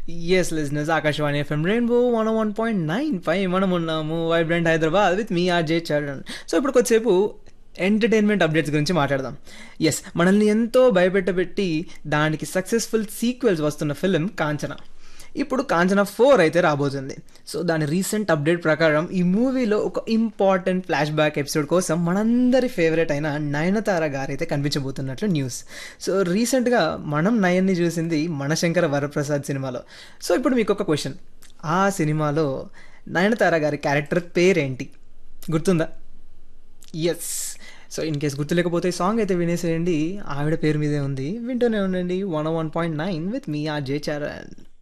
yes listeners Akashvani FM rainbow one one point nine five మనం ఉన్నాము vibrant Hyderabad with మీ RJ Charan so ఇప్పుడు కొద్దిసేపు ఎంటర్టైన్మెంట్ అప్డేట్స్ గురించి మాట్లాడదాం ఎస్ మనల్ని ఎంతో భయపెట్టబెట్టి దానికి సక్సెస్ఫుల్ సీక్వెల్స్ వస్తున్న ఫిలిం కాంచన ఇప్పుడు కాంచన ఫోర్ అయితే రాబోతుంది సో దాని రీసెంట్ అప్డేట్ ప్రకారం ఈ మూవీలో ఒక ఇంపార్టెంట్ ఫ్లాష్ బ్యాక్ ఎపిసోడ్ కోసం మనందరి ఫేవరెట్ అయిన నయనతార గారు అయితే కనిపించబోతున్నట్లు న్యూస్ సో రీసెంట్గా మనం నయన్ని చూసింది మనశంకర వరప్రసాద్ సినిమాలో సో ఇప్పుడు మీకు ఒక క్వశ్చన్ ఆ సినిమాలో నయనతార గారి క్యారెక్టర్ పేరేంటి గుర్తుందా ఎస్ సో ఇన్ కేస్ గుర్తులేకపోతే సాంగ్ అయితే వినేసేయండి ఆవిడ పేరు మీదే ఉంది వింటూనే ఉండండి one one point nine with మీ ఆర్ జే చరణ్